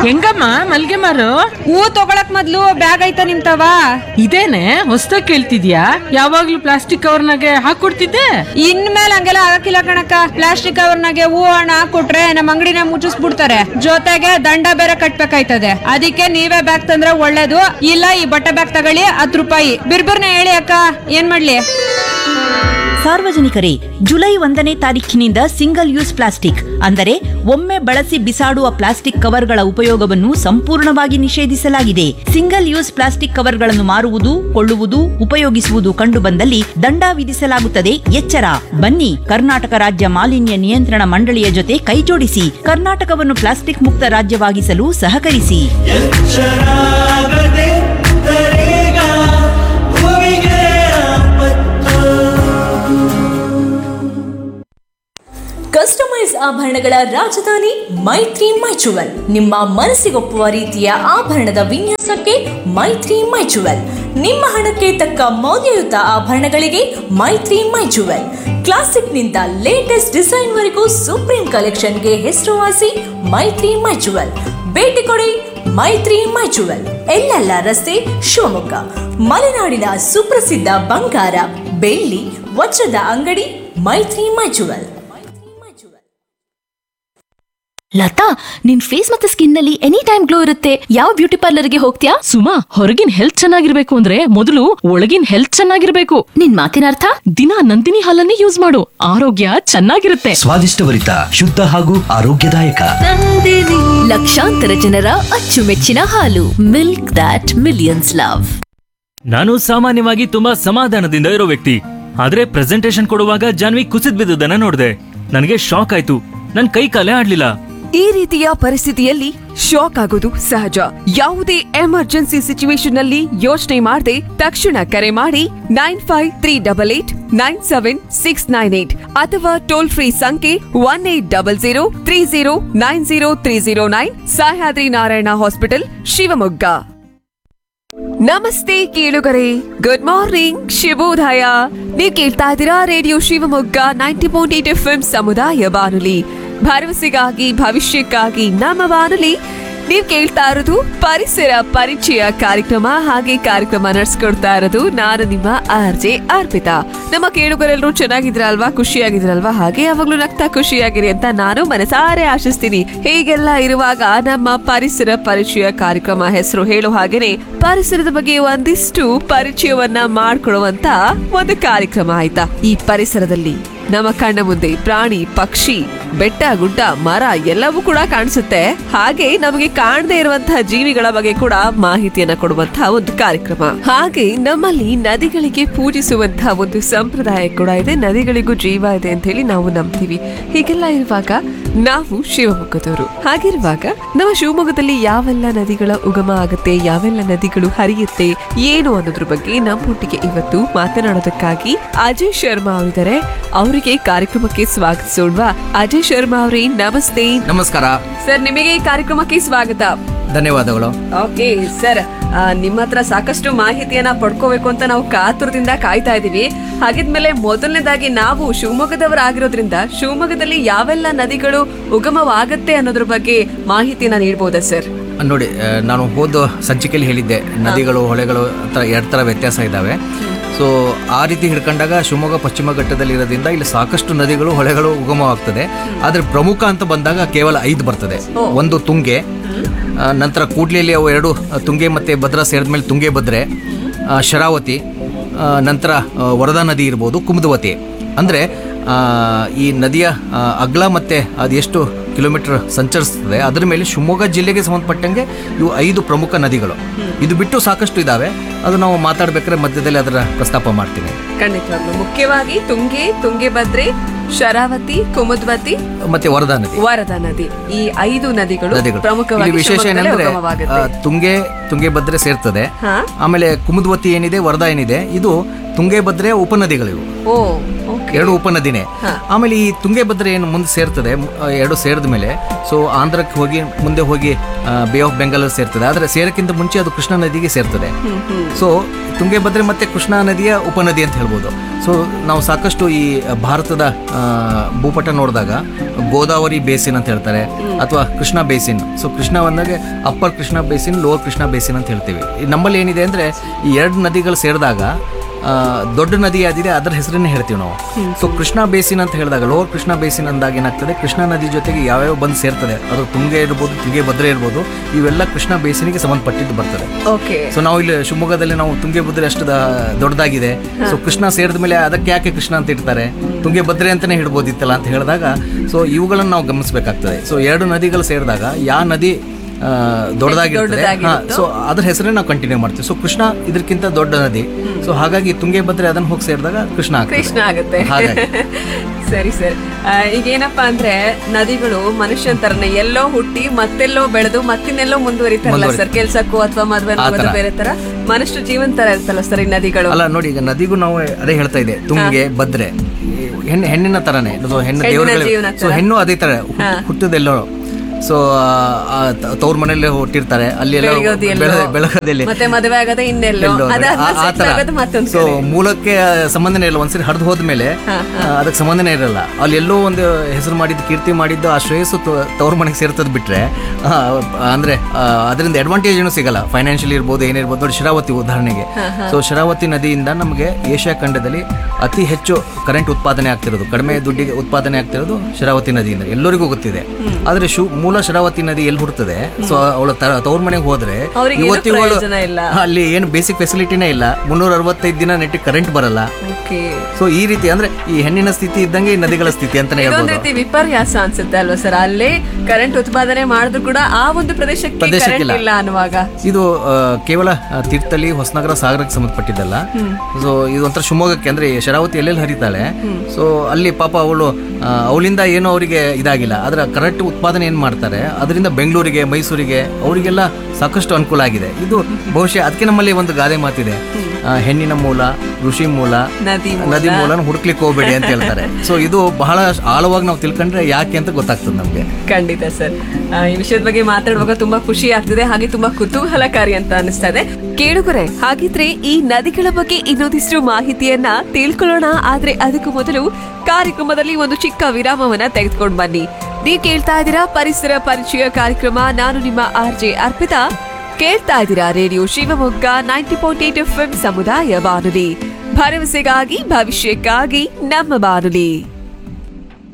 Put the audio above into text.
ಹೆಂಗಮ್ಮ ಮಲ್ಗೆ ಮಾರು ಹೂ ತಗೊಳಕ್ ಮೊದ್ಲು ಬ್ಯಾಗ್ ಐತ ನಿಮ್ತವ ಇದೇನೆ ಹೊಸ್ದಾಗ್ ಕೇಳ್ತಿದ್ಯಾ ಯಾವಾಗ್ಲೂ ಪ್ಲಾಸ್ಟಿಕ್ ಕವರ್ನಾಗೆ ಹಾಕೊಡ್ತಿದ್ದೆ ಇನ್ಮೇಲೆ ಹಂಗೆಲ್ಲ ಆಗಕ್ಕಿಲ್ಲ ಕಣಕ್ಕ ಪ್ಲಾಸ್ಟಿಕ್ ಕವರ್ನಾಗೆ ಹೂ ಹಣ ಹಾಕೊಟ್ರೆ ನಮ್ಮ ಅಂಗಡಿನ ಮುಚ್ಚಿಸ್ಬಿಡ್ತಾರೆ ಜೊತೆಗೆ ದಂಡ ಬೇರೆ ಕಟ್ಬೇಕಾಯ್ತದೆ ಅದಕ್ಕೆ ನೀವೇ ಬ್ಯಾಗ್ ತಂದ್ರೆ ಒಳ್ಳೇದು ಇಲ್ಲ ಈ ಬಟ್ಟೆ ಬ್ಯಾಗ್ ತಗೊಳ್ಳಿ ಹತ್ತು ರೂಪಾಯಿ ಬಿರ್ಬಿರ್ನ ಹೇಳಿ ಅಕ್ಕ ಏನ್ ಮಾಡ್ಲಿ ಸಾರ್ವಜನಿಕರೇ ಜುಲೈ ಒಂದನೇ ತಾರೀಖಿನಿಂದ ಸಿಂಗಲ್ ಯೂಸ್ ಪ್ಲಾಸ್ಟಿಕ್ ಅಂದರೆ ಒಮ್ಮೆ ಬಳಸಿ ಬಿಸಾಡುವ ಪ್ಲಾಸ್ಟಿಕ್ ಕವರ್ಗಳ ಉಪಯೋಗವನ್ನು ಸಂಪೂರ್ಣವಾಗಿ ನಿಷೇಧಿಸಲಾಗಿದೆ ಸಿಂಗಲ್ ಯೂಸ್ ಪ್ಲಾಸ್ಟಿಕ್ ಕವರ್ಗಳನ್ನು ಮಾರುವುದು ಕೊಳ್ಳುವುದು ಉಪಯೋಗಿಸುವುದು ಕಂಡುಬಂದಲ್ಲಿ ದಂಡ ವಿಧಿಸಲಾಗುತ್ತದೆ ಎಚ್ಚರ ಬನ್ನಿ ಕರ್ನಾಟಕ ರಾಜ್ಯ ಮಾಲಿನ್ಯ ನಿಯಂತ್ರಣ ಮಂಡಳಿಯ ಜೊತೆ ಕೈಜೋಡಿಸಿ ಕರ್ನಾಟಕವನ್ನು ಪ್ಲಾಸ್ಟಿಕ್ ಮುಕ್ತ ರಾಜ್ಯವಾಗಿಸಲು ಸಹಕರಿಸಿ ಎಚ್ಚರಾಗದೆ ತರೇಗ ಭೂಮಿಗೆ ಆಪತ್ತು ಕಸ್ಟಮೈಸ್ ಆಭರಣಗಳ ರಾಜಧಾನಿ ಮೈತ್ರಿ ಮೈಚುವಲ್ ನಿಮ್ಮ ಮನಸ್ಸಿಗೊಪ್ಪುವ ರೀತಿಯ ಆಭರಣದ ವಿನ್ಯಾಸಕ್ಕೆ ಮೈತ್ರಿ ಮೈಚುವಲ್ ನಿಮ್ಮ ಹಣಕ್ಕೆ ತಕ್ಕ ಮೌಲ್ಯಯುತ ಆಭರಣಗಳಿಗೆ ಮೈತ್ರಿ ಮೈಚುವಲ್ ಕ್ಲಾಸಿಕ್ನಿಂದ ಲೇಟೆಸ್ಟ್ ಡಿಸೈನ್ವರೆಗೂ ಸುಪ್ರೀಂ ಕಲೆಕ್ಷನ್ಗೆ ಹೆಸರುವಾಸಿ ಮೈತ್ರಿ ಮೈಚುವಲ್ ಭೇಟಿ ಕೊಡಿ ಮೈತ್ರಿ ಮೈಚುವಲ್ ಎಲ್ಲೆಲ್ಲ ರಸ್ತೆ ಶಿವಮೊಗ್ಗ ಮಲೆನಾಡಿನ ಸುಪ್ರಸಿದ್ಧ ಬಂಗಾರ ಬೆಳ್ಳಿ ವಜ್ರದ ಅಂಗಡಿ ಮೈತ್ರಿ ಮೈಚುವಲ್ ಲತಾ ನಿನ್ ಫೇಸ್ ಮತ್ತೆ ಸ್ಕಿನ್ ನಲ್ಲಿ ಎನಿ ಟೈಮ್ ಗ್ಲೋ ಇರುತ್ತೆ ಯಾವ ಬ್ಯೂಟಿ ಪಾರ್ಲರ್ಗೆ ಹೋಗ್ತೀಯಾ ಸುಮಾ ಹೊರಗಿನ ಹೆಲ್ತ್ ಚೆನ್ನಾಗಿರ್ಬೇಕು ಅಂದ್ರೆ ಮೊದಲು ಒಳಗಿನ ಹೆಲ್ತ್ ಚೆನ್ನಾಗಿರ್ಬೇಕು ನಿನ್ ಮಾತಿನ ಅರ್ಥ ದಿನ ನಂದಿನಿ ಹಾಲನ್ನೇ ಯೂಸ್ ಮಾಡು ಆರೋಗ್ಯ ಚೆನ್ನಾಗಿರುತ್ತೆ ಸ್ವಾದಿಷ್ಟಭರಿತ ಶುದ್ಧ ಹಾಗೂ ಆರೋಗ್ಯದಾಯಕ ಲಕ್ಷಾಂತರ ಜನರ ಅಚ್ಚುಮೆಚ್ಚಿನ ಹಾಲು ಮಿಲ್ಕ್ ದಟ್ ಮಿಲಿಯನ್ಸ್ ಲವ್ ನಾನು ಸಾಮಾನ್ಯವಾಗಿ ತುಂಬಾ ಸಮಾಧಾನದಿಂದ ಇರೋ ವ್ಯಕ್ತಿ ಆದ್ರೆ ಪ್ರೆಸೆಂಟೇಶನ್ ಕೊಡುವಾಗ ಜಾನ್ವಿ ಕುಸಿದ್ ಬಿದ್ದುದನ್ನ ನೋಡಿದೆ ನನಗೆ ಶಾಕ್ ಆಯ್ತು ನನ್ ಕೈ ಕಾಲೇ ಆಡ್ಲಿಲ್ಲ ಈ ರೀತಿಯ ಪರಿಸ್ಥಿತಿಯಲ್ಲಿ ಶಾಕ್ ಆಗೋದು ಸಹಜ ಯಾವುದೇ ಎಮರ್ಜೆನ್ಸಿ ಸಿಚುವೇಶನ್ ನಲ್ಲಿ ಯೋಚನೆ ಮಾಡದೆ ತಕ್ಷಣ ಕರೆ ಮಾಡಿ nine five three double eight nine seven six nine eight ಅಥವಾ ಟೋಲ್ ಫ್ರೀ ಸಂಖ್ಯೆ one eight double zero three zero nine zero three zero nine Sahyadri Narayana hospital Shivamogga ನಮಸ್ತೆ ಕೇಳುಗರೆ ಗುಡ್ ಮಾರ್ನಿಂಗ್ ಶುಭೋದಯ ನೀವು ಕೇಳ್ತಾ ಇದ್ದೀರಾ radio Shivamogga ninety point eight F M ಸಮುದಾಯ ಬಾನುಲಿ ಭರವಸೆಗಾಗಿ ಭವಿಷ್ಯಕ್ಕಾಗಿ ನಮ್ಮ ಬಾನುಲಿ ನೀವು ಕೇಳ್ತಾ ಇರೋದು ಪರಿಸರ ಪರಿಚಯ ಕಾರ್ಯಕ್ರಮ ಹಾಗೆ ಕಾರ್ಯಕ್ರಮ ನಡೆಸ್ಕೊಡ್ತಾ ಇರೋದು ನಾನು ನಿಮ್ಮ ಆರ್ ಜೆ ಅರ್ಪಿತಾ ನಮ್ಮ ಕೇಳುಗರೆಲ್ಲರೂ ಚೆನ್ನಾಗಿದ್ರಲ್ವಾ ಖುಷಿಯಾಗಿದ್ರಲ್ವಾ ಹಾಗೆ ಯಾವಾಗ್ಲೂ ನಗ್ತಾ ಖುಷಿಯಾಗಿರಿ ಅಂತ ನಾನು ಮನಸಾರೆ ಆಶಿಸ್ತೀನಿ ಹೀಗೆಲ್ಲ ಇರುವಾಗ ನಮ್ಮ ಪರಿಸರ ಪರಿಚಯ ಕಾರ್ಯಕ್ರಮ ಹೆಸರು ಹೇಳೋ ಹಾಗೇನೆ ಪರಿಸರದ ಬಗ್ಗೆ ಒಂದಿಷ್ಟು ಪರಿಚಯವನ್ನ ಮಾಡ್ಕೊಡುವಂತ ಒಂದು ಕಾರ್ಯಕ್ರಮ ಆಯ್ತಾ ಈ ಪರಿಸರದಲ್ಲಿ ನಮ್ಮ ಕಣ್ಣ ಮುಂದೆ ಪ್ರಾಣಿ ಪಕ್ಷಿ ಬೆಟ್ಟ ಗುಡ್ಡ ಮರ ಎಲ್ಲವೂ ಕೂಡ ಕಾಣಿಸುತ್ತೆ ಹಾಗೆ ನಮಗೆ ಕಾಣದೇ ಇರುವಂತಹ ಜೀವಿಗಳ ಬಗ್ಗೆ ಕೂಡ ಮಾಹಿತಿಯನ್ನ ಕೊಡುವಂತಹ ಒಂದು ಕಾರ್ಯಕ್ರಮ ಹಾಗೆ ನಮ್ಮಲ್ಲಿ ನದಿಗಳಿಗೆ ಪೂಜಿಸುವಂತಹ ಒಂದು ಸಂಪ್ರದಾಯ ಕೂಡ ಇದೆ ನದಿಗಳಿಗೂ ಜೀವ ಇದೆ ಅಂತ ಹೇಳಿ ನಾವು ನಂಬ್ತೀವಿ ಹೀಗೆಲ್ಲ ಇರುವಾಗ ನಾವು ಶಿವಮೊಗ್ಗದವರು ಹಾಗಿರುವಾಗ ನಮ್ಮ ಶಿವಮೊಗ್ಗದಲ್ಲಿ ಯಾವೆಲ್ಲ ನದಿಗಳ ಉಗಮ ಆಗುತ್ತೆ ಯಾವೆಲ್ಲ ನದಿಗಳು ಹರಿಯುತ್ತೆ ಏನು ಅನ್ನೋದ್ರ ಬಗ್ಗೆ ನಮ್ಮೊಟ್ಟಿಗೆ ಇವತ್ತು ಮಾತನಾಡೋದಕ್ಕಾಗಿ ಅಜಯ್ ಶರ್ಮಾ ಅವರಿದ್ದಾರೆ ಅವರಿಗೆ ಕಾರ್ಯಕ್ರಮಕ್ಕೆ ಸ್ವಾಗತಿಸೋಣವಾ ಅಜಯ್ ಶರ್ಮಾ ಅವರೇ ನಮಸ್ತೆ ನಮಸ್ಕಾರ ಸರ್ ನಿಮಗೆ ಈ ಕಾರ್ಯಕ್ರಮಕ್ಕೆ ಸ್ವಾಗತ ಧನ್ಯವಾದಗಳು ಓಕೆ ಸರ್ ಆ, ನಿಮ್ಮ ಹತ್ರ ಸಾಕಷ್ಟು ಮಾಹಿತಿಯನ್ನ ಪಡ್ಕೋಬೇಕು ಅಂತ ನಾವು ಕಾತುರದಿಂದ ಕಾಯ್ತಾ ಇದೀವಿ ಹಾಗಿದ್ಮೇಲೆ ಮೊದಲನೇದಾಗಿ ನಾವು ಶಿವಮೊಗ್ಗದವರಾಗಿರೋದ್ರಿಂದ ಶಿವಮೊಗ್ಗದಲ್ಲಿ ಯಾವೆಲ್ಲ ನದಿಗಳು ಉಗಮವಾಗತ್ತೆ ಅನ್ನೋದ್ರ ಬಗ್ಗೆ ಮಾಹಿತಿಯನ್ನ ನೀಡಬಹುದಾ ಸರ್ ನೋಡಿ ಆ, ನಾನು ಹೋದ ಸಂಚಿಕೆಯಲ್ಲಿ ಹೇಳಿದ್ದೆ ನದಿಗಳು ಹೊಳೆಗಳು ಅಂತ ಎರಡು ಥರ ವ್ಯತ್ಯಾಸ ಇದ್ದಾವೆ ಸೊ ಆ ರೀತಿ ಹಿಡ್ಕೊಂಡಾಗ ಶಿವಮೊಗ್ಗ ಪಶ್ಚಿಮ ಘಟ್ಟದಲ್ಲಿ ಇರೋದ್ರಿಂದ ಇಲ್ಲಿ ಸಾಕಷ್ಟು ನದಿಗಳು ಹೊಳೆಗಳು ಉಗಮವಾಗ್ತದೆ ಆದರೆ ಪ್ರಮುಖ ಅಂತ ಬಂದಾಗ ಕೇವಲ ಐದು ಬರ್ತದೆ ಒಂದು ತುಂಗೆ ಆ, ನಂತರ ಕೂಡ್ಲಿಯಲ್ಲಿ ಅವು ಎರಡು ಆ, ತುಂಗೆ ಮತ್ತು ಭದ್ರಾ ಸೇರಿದ ಮೇಲೆ ತುಂಗೆ ಭದ್ರೆ ಆ, ಶರಾವತಿ ಆ, ನಂತರ ಆ, ವರದಾ ನದಿ ಇರ್ಬೋದು ಕುಮುದವತಿ ಅಂದರೆ ಈ ನದಿಯ ಆ, ಅಗಲ ಮತ್ತು ಅದೆಷ್ಟು ಕಿಲೋಮೀಟರ್ ಸಂಚರಿಸ್ತದೆ ಅದರ ಮೇಲೆ ಶಿವಮೊಗ್ಗ ಜಿಲ್ಲೆಗೆ ಸಂಬಂಧಪಟ್ಟಂಗೆ ಇವು ಐದು ಪ್ರಮುಖ ನದಿಗಳು ಇದು ಬಿಟ್ಟು ಸಾಕಷ್ಟು ಇದ್ದಾವೆ ಅದು ನಾವು ಮಾತಾಡ್ಬೇಕಾದ್ರೆ ಮಧ್ಯದಲ್ಲಿ ಅದರ ಪ್ರಸ್ತಾಪ ಮಾಡ್ತೀನಿ ಖಂಡಿತವಾಗ್ಲು ಮುಖ್ಯವಾಗಿ ತುಂಗೆ ತುಂಗೆಭದ್ರೆ ಶರಾವತಿ ಕುಮುದ್ವತಿ ಮತ್ತೆ ವರದಾ ನದಿ ವರದಾ ನದಿ ಈ ಐದು ನದಿಗಳು ನದಿಗಳು ಪ್ರಮುಖವಾಗಿ ಇಲ್ಲಿ ವಿಶೇಷ ಶಿವಮೊಗ್ಗದಲ್ಲಿ ಏನಂದ್ರೆ ಉಗಮವಾಗುತ್ತೆ. ಆ, ತುಂಗೆ ತುಂಗೆಭದ್ರೆ ಸೇರ್ತದೆ ಹಾ? ಆಮೇಲೆ ಕುಮುದ್ವತಿ ಏನಿದೆ ವರದಾ ಏನಿದೆ ಇದು ತುಂಗೆಭದ್ರೆ ಉಪನದಿಗಳಿವು ಓ ಓಕೆ ಎರಡು ಉಪನದಿನೇ ಆಮೇಲೆ ಈ ತುಂಗಭದ್ರೆ ಏನು ಮುಂದೆ ಸೇರ್ತದೆ ಮ್- ಆ, ಎರಡು ಸೇರಿದ ಮೇಲೆ ಸೊ ಆಂಧ್ರಕ್ಕೆ ಹೋಗಿ ಮುಂದೆ ಹೋಗಿ ಬೇ ಆಫ್ ಬೆಂಗಾಲ್ ಸೇರ್ತದೆ ಆದರೆ ಸೇರಕ್ಕಿಂತ ಮುಂಚೆ ಅದು ಕೃಷ್ಣಾ ನದಿಗೆ ಸೇರ್ತದೆ ಸೊ ತುಂಗಭದ್ರೆ ಮತ್ತೆ ಕೃಷ್ಣಾ ನದಿಯ ಉಪನದಿ ಅಂತ ಹೇಳ್ಬೋದು ಸೊ ನಾವು ಸಾಕಷ್ಟು ಈ ಭಾರತದ ಆ, ಭೂಪಟ ನೋಡಿದಾಗ ಗೋದಾವರಿ ಬೇಸಿನ್ ಅಂತ ಹೇಳ್ತಾರೆ ಅಥವಾ ಕೃಷ್ಣ ಬೇಸಿನ್ ಸೊ ಕೃಷ್ಣ ಬಂದಾಗ upper Krishna basin lower Krishna basin ಅಂತ ಹೇಳ್ತೀವಿ ಈ ನಮ್ಮಲ್ಲಿ ಏನಿದೆ ಅಂದರೆ ಈ ಎರಡು ನದಿಗಳು ಸೇರಿದಾಗ ಆ, ದೊಡ್ಡ ನದಿ ಯಾವ್ದಿದೆ ಅದರ ಹೆಸರನ್ನೇ ಹೇಳ್ತೀವಿ ನಾವು ಸೊ ಕೃಷ್ಣ ಬೇಸಿನ್ ಅಂತ ಹೇಳಿದಾಗ ಲೋವರ್ ಕೃಷ್ಣ ಬೇಸಿನ್ ಅಂದಾಗ ಏನಾಗ್ತದೆ ಕೃಷ್ಣ ನದಿ ಜೊತೆಗೆ ಯಾವ್ಯಾವ ಬಂದು ಸೇರ್ತದೆ ಅದು ತುಂಗೆ ಇರ್ಬೋದು ತುಂಗೆ ಭದ್ರೆ ಇರ್ಬೋದು ಇವೆಲ್ಲ ಕೃಷ್ಣ ಬೇಸಿನಿಗೆ ಸಂಬಂಧಪಟ್ಟಿದ್ದು ಬರ್ತದೆ ಓಕೆ ಸೊ ನಾವು ಇಲ್ಲಿ ಶಿವಮೊಗ್ಗದಲ್ಲಿ ನಾವು ತುಂಗೆಭದ್ರೆ ಅಷ್ಟು ದ- ದೊಡ್ಡದಾಗಿದೆ ಸೊ ಕೃಷ್ಣ ಸೇರಿದ ಮೇಲೆ ಅದಕ್ಕೆ ಯಾಕೆ ಕೃಷ್ಣ ಅಂತ ಇಡ್ತಾರೆ ತುಂಗೆಭದ್ರೆ ಅಂತಾನೆ ಹಿಡ್ಬೋದಿತ್ತಲ್ಲ ಅಂತ ಹೇಳಿದಾಗ ಸೊ ಇವುಗಳನ್ನು ನಾವು ಗಮನಿಸಬೇಕಾಗ್ತದೆ ಸೊ ಎರಡು ನದಿಗಳು ಸೇರಿದಾಗ ಯಾವ ನದಿ ಆ, ದೊಡ್ಡದಾಗಿರ್ತದೆ ಸೊ ಅದ್ರ ಹೆಸರೇ ನಾವು ಕಂಟಿನ್ಯೂ ಮಾಡ್ತೀವಿ ಸೊ ಕೃಷ್ಣ ಇದಕ್ಕಿಂತ ದೊಡ್ಡ ನದಿ ಸೊ ಹಾಗಾಗಿ ತುಂಗೆಭದ್ರೆ ಅದನ್ನ ಹೋಗಿ ಸೇರಿದಾಗ ಕೃಷ್ಣ ಆಗ್ತದೆ. ಕೃಷ್ಣ ಆಗುತ್ತೆ ಹಾಗಾಗಿ ಸರಿ ಸರಿ ಆ, ಈಗ ಏನಪ್ಪಾ ಅಂದ್ರೆ ನದಿಗಳು ಮನುಷ್ಯನ್ ತರನೇ ಎಲ್ಲೋ ಹುಟ್ಟಿ ಮತ್ತೆಲ್ಲೋ ಬೆಳೆದು ಮತ್ತಿನ್ನೆಲ್ಲೋ ಮುಂದುವರಿತಾರಲ್ಲ ಮುಂದುವರಿ- ಸರ್ ಕೆಲ್ಸಕ್ಕೂ ಅಥವಾ ಮದ್ವೆ ಆ ತರ. ಬೇರೆ ತರ ಮನುಷ್ಯ ಜೀವನ ತರ ಇರ್ತಲ್ಲ ಸರ್ ಈ ನದಿಗಳು ಅಲ್ಲ ನೋಡಿ ಈಗ ನದಿಗೂ ನಾವು ಅದೇ ಹೇಳ್ತಾ ಇದೆ ತುಂಗೆ ಭದ್ರೆ ಈ ಹೆಣ್ಣು ಹೆಣ್ಣಿನ ತರನೇ ಅದು ಹೆಣ್ಣು ಹೆಣ್ಣಿನ ದೇವರುಗಳು ಜೀವನ ಸೊ ತರ. ಹೆಣ್ಣು ಅದೇ ತರ ಹುಟ್ಟದೆಲ್ಲೋ ಸೊ ತವ್ರ ಮನೆಯಲ್ಲೇ ಹುಟ್ಟಿರ್ತಾರೆ ಅಲ್ಲಿ ಎಲ್ಲ ಬೆಳೆಯೋದು ಎಲ್ಲೋ. ಬೆಳೆ- ಬೆಳಗೋದೆಲ್ಲಿ ಮತ್ತೆ ಮದುವೆ ಆಗದೆ ಇನ್ನೆಲ್ಲೋ ಎಲ್ಲೋ ನೋಡಿ. ಆ- ಆ ತರ. ಮತ್ತೊಂದು ಸೊ ಮೂಲಕ್ಕೆ ಸಂಬಂಧನೇ ಇಲ್ಲ ಒಂದ್ಸರಿ ಹರಿದು ಹೋದ್ಮೇಲೆ ಆ, ಅದಕ್ಕೆ ಸಂಬಂಧನೇ ಇರಲ್ಲ ಅಲ್ಲಿ ಎಲ್ಲೋ ಒಂದು ಹೆಸರು ಮಾಡಿದ್ದು ಕೀರ್ತಿ ಮಾಡಿದ್ದು ಆ ಶ್ರೇಯಸ್ಸು ತ- ತವ್ರ ಮನೆಗೆ ಸೇರ್ತದ್ ಬಿಟ್ರೆ ಆ, ಅಂದ್ರೆ ಆ, ಅದರಿಂದ ಅಡ್ವಾಂಟೇಜ್ ಏನು ಸಿಗಲ್ಲ ಫೈನಾನ್ಷಿಯಲಿ ಇರ್ಬೋದು ಏನಿರ್ಬೋದು ನೋಡಿ ಶರಾವತಿ ಉದಾಹರಣೆಗೆ ಸೊ ಶರಾವತಿ ನದಿಯಿಂದ ನಮಗೆ ಏಷ್ಯಾ ಖಂಡದಲ್ಲಿ ಅತಿ ಹೆಚ್ಚು ಕರೆಂಟ್ ಉತ್ಪಾದನೆ ಆಗ್ತಿರೋದು ಕಡಿಮೆ ದುಡ್ಡಿಗೆ ಉತ್ಪಾದನೆ ಆಗ್ತಿರೋದು ಶರಾವತಿ ನದಿಯಿಂದ ಎಲ್ಲರಿಗೂ ಗೊತ್ತಿದೆ ಆದ್ರೆ ಶು ಮೂಲ ಶರಾವತಿ ನದಿ ಎಲ್ಲಿ ಹುಡ್ತದೆ ಸೊ ಅವಳ ತವ್ರ ಮನೆಗೆ ಹೋದ್ರೆ ಅವ್ರಿಗೆ ಏನು ಇವತ್ತಿಗೂ ಅವಳು- ಪ್ರಯೋಜನ ಇಲ್ಲ. ಅಲ್ಲಿ ಏನು ಬೇಸಿಕ್ ಫೆಸಿಲಿಟಿನೇ ಇಲ್ಲ ಮುನ್ನೂರ ಅರವತ್ತೈದು ದಿನ ನೆಟ್ಟಿಗೆ ಕರೆಂಟ್ ಬರಲ್ಲ ಓಕೆ ಸೊ ಈ ರೀತಿ ಅಂದ್ರೆ ಈ ಹೆಣ್ಣಿನ ಸ್ಥಿತಿ ಇದ್ದಂಗೆ ಈ ನದಿಗಳ ಸ್ಥಿತಿ ಅಂತಾನೆ ಇದೊಂದ್ ಹೇಳ್ಬೋದು ರೀತಿ ವಿಪರ್ಯಾಸ ಅನ್ಸುತ್ತೆ ಅಲ್ವಾ ಸರ್ ಅಲ್ಲೇ ಕರೆಂಟ್ ಉತ್ಪಾದನೆ ಮಾಡಿದ್ರು ಕೂಡ ಆ ಒಂದು ಪ್ರದೇಶಕ್ಕೆ ಪ್ರದೇಶಕ್ಕಿಲ್ಲ. ಕರೆಂಟ್ ಇಲ್ಲ ಅನ್ನುವಾಗ ಇದು ಆ, ಕೇವಲ ಆ, ತೀರ್ಥಹಳ್ಳಿ ಹೊಸನಗರ ಸಾಗರಕ್ಕೆ ಸಂಬಂಧಪಟ್ಟಿದ್ದಲ್ಲ ಸೊ ಇದು ಒಂಥರ ಶಿವಮೊಗ್ಗಕ್ಕೆ ಅಂದ್ರೆ ಈ ಶರಾವತಿ ಎಲ್ಲೆಲ್ಲಿ ಹರಿತಾಳೆ ಸೊ ಅಲ್ಲಿ ಪಾಪ ಅವಳು ಆ, ಅವಳಿಂದ ಏನೋ ಅವರಿಗೆ ಇದಾಗಿಲ್ಲ ಆದ್ರೆ ಕರೆಕ್ಟ್ ಉತ್ಪಾದನೆ ಏನ್ ಮಾಡ್ತಾರೆ ಅದರಿಂದ ಬೆಂಗಳೂರಿಗೆ ಮೈಸೂರಿಗೆ ಅವರಿಗೆಲ್ಲ ಸಾಕಷ್ಟು ಅನುಕೂಲ ಆಗಿದೆ ಇದು ಬಹುಶಃ ಅದಕ್ಕೆ ನಮ್ಮಲ್ಲಿ ಒಂದು ಗಾದೆ ಮಾತಿದೆ ಆ, ಹೆಣ್ಣಿನ ಮೂಲ ಋಷಿ ಮೂಲ ನದಿ ನದಿ ಮೂಲನ ಹುಡುಕ್ಲಿಕ್ಕೆ ಹೋಗ್ಬೇಡಿ ಅಂತ ಹೇಳ್ತಾರೆ ಸೊ ಇದು ಬಹಳ ಆಳವಾಗಿ ನಾವು ತಿಳ್ಕೊಂಡ್ರೆ ಯಾಕೆ ಅಂತ ಗೊತ್ತಾಗ್ತದೆ ನಮ್ಗೆ ಖಂಡಿತ ಸರ್ ಆ, ಈ ವಿಷಯದ ಬಗ್ಗೆ ಮಾತಾಡುವಾಗ ತುಂಬಾ ಖುಷಿ ಆಗ್ತಿದೆ ಹಾಗೆ ತುಂಬಾ ಕುತೂಹಲಕಾರಿ ಅಂತ ಅನಿಸ್ತಾ ಇದೆ ಕೇಳುಗರೆ ಹಾಗಿದ್ರೆ ಈ ನದಿಗಳ ಬಗ್ಗೆ ಇನ್ನೊಂದಿಷ್ಟು ಮಾಹಿತಿಯನ್ನ ತಿಳ್ಕೊಳ್ಳೋಣ ಆದ್ರೆ ಅದಕ್ಕೂ ಮೊದಲು ಕಾರ್ಯಕ್ರಮದಲ್ಲಿ ಒಂದು ಚಿಕ್ಕ ವಿರಾಮವನ್ನ ತೆಗೆದುಕೊಂಡು ಬನ್ನಿ ನೀವು ಕೇಳ್ತಾ ಇದ್ದೀರಾ ಪರಿಸರ ಪರಿಚಯ ಕಾರ್ಯಕ್ರಮ ನಾನು ನಿಮ್ಮ ಆರ್ ಜೆ ಅರ್ಪಿತಾ ಕೇಳ್ತಾ ಇದ್ದೀರಾ radio Shivamogga ninety point eight F ಸಮುದಾಯ ಬಾನುಲಿ ಭರವಸೆಗಾಗಿ ಭವಿಷ್ಯಕ್ಕಾಗಿ ನಮ್ಮ ಬಾನುಲಿ